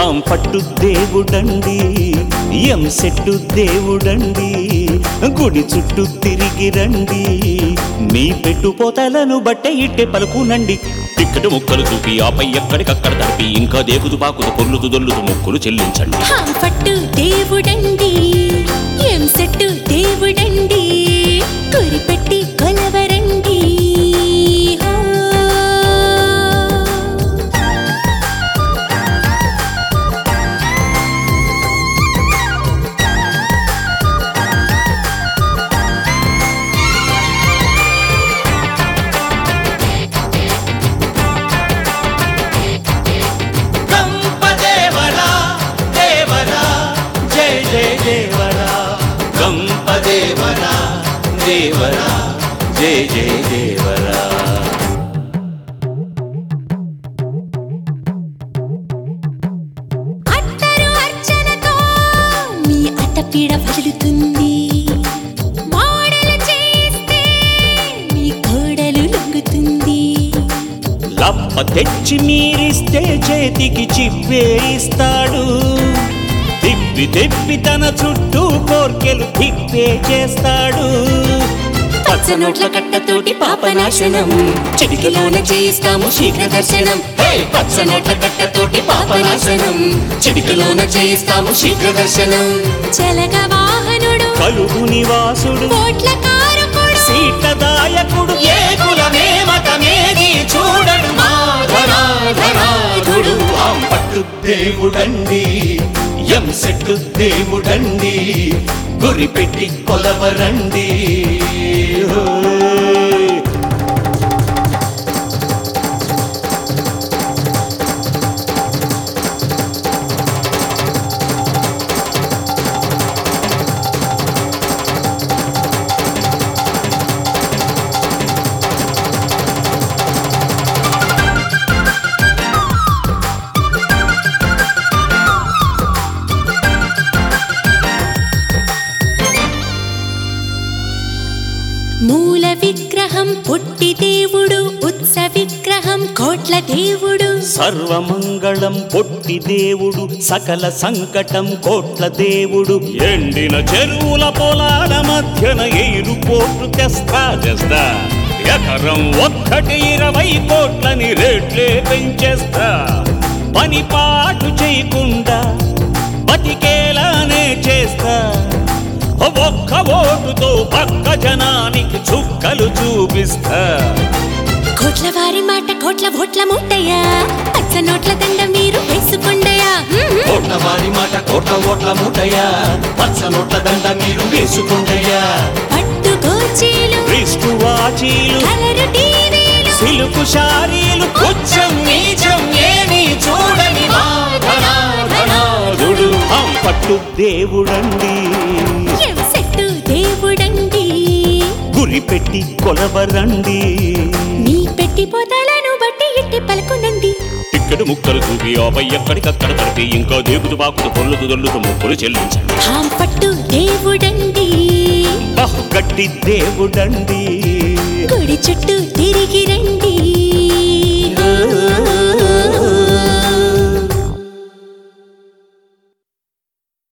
ఆం పట్టు దేవుడండి ఎం సెట్టు దేవుడండి గుడి చుట్టూ తిరిగి రండి మీ పెట్టుపోతలను బట్టే ఇట్టే పలుకునండి టిక్కెట్ ముక్కలు చూపి ఆపై ఎక్కడికక్కడ తడిపి ఇంకా దేకుతు పాకుతు పొర్లుతు దొల్లుతు మొక్కులు చెల్లించండి హాం పట్టు దేవుడండి ఎం సెట్టు దేవుడండి గురిపెట్టి కొలవరండి హో. గంపదేవరా దేవరా జయ జయ దేవరా గంపదేవరా దేవరా జయ జయ దేవరా అట్టరు అర్చనతో మీ అటపీడ వదులుతుంది మాడలు చేస్తే మీ కోడలు లొంగుతుంది లప్ప తెచ్చి మీరిస్తే చేతికి చిప్పే ఇస్తాడు తిప్పి తిప్పి తన చుట్టూ కోర్కెలు తిప్పే చేస్తాడు పచ్చనోట్ల కట్టతోటి పాపనాశనం చిటికలోన చేయిస్తాము శీఘ్ర దర్శనం హే! పచ్చనోట్ల కట్టతోటి పాపనాశనం చిటికలోన చేయిస్తాము శీఘ్ర దర్శనం చలగ వాహనుడు కలుగు నివాసుడు కోట్ల కారకుడు సీతదాయకుడు ఏ కులమేమతమేది చూడడు మాధనాధనాధుడు ఆం పట్టు దేవుడండి ఎం సెట్టు దేవుడండి గురి పెట్టి కొలవరండి హోయ్. మూల విగ్రహం పుట్టి దేవుడు ఉత్స విగ్రహం కోట్ల దేవుడు సర్వమంగళం పొట్టి దేవుడు సకల సంకటం కోట్ల దేవుడు ఎండిన చెరువుల పొలాల మధ్యన ఎయిరు కోట్లు తెస్తా తెస్తా ఎకరం ఒక్కటి ఇరవై కోట్లని రేట్లే పెంచేస్తా పని పాటు చేయకుండా బతికేలానే చేస్తా ఒక్క ఓటుతో పక్క జనానికి చుక్కలు చూపిస్తా కోట్ల వారి మాట కోట్ల ఓట్ల మూటయ్యా పచ్చ నోట్ల దండ మీరు వేసుకోండయా కోట్ల వారి మాట కోట్ల ఓట్ల మూటయ్యా పచ్చ నోట్ల దండ మీరు వేసుకుంటయ్యా పట్టు గోచీలు క్రీస్తు వాచీలు కలరు టీవీలు సిలుకు శారీలు పుచ్చం నీచం ఏమి చూడని మాధనాధనాధుడు ఆం పట్టు దేవుడండి ఎం సెట్టు దేవుడండి గురి పెట్టి కొలవరండి మీ పెట్టిపోతాలను బట్టి ఇట్టి పలుకునండి ఇక్కడ ముక్కలు చూపి ఆపై ఎక్కడికక్కడ తడిపి ఇంకా దేకుతు పాకుతు పొర్లుతు దొల్లుతు ముక్కులు చెల్లించండి హాం పట్టు దేవుడండి బహు గట్టి దేవుడండి గుడి చుట్టూ తిరిగి రండి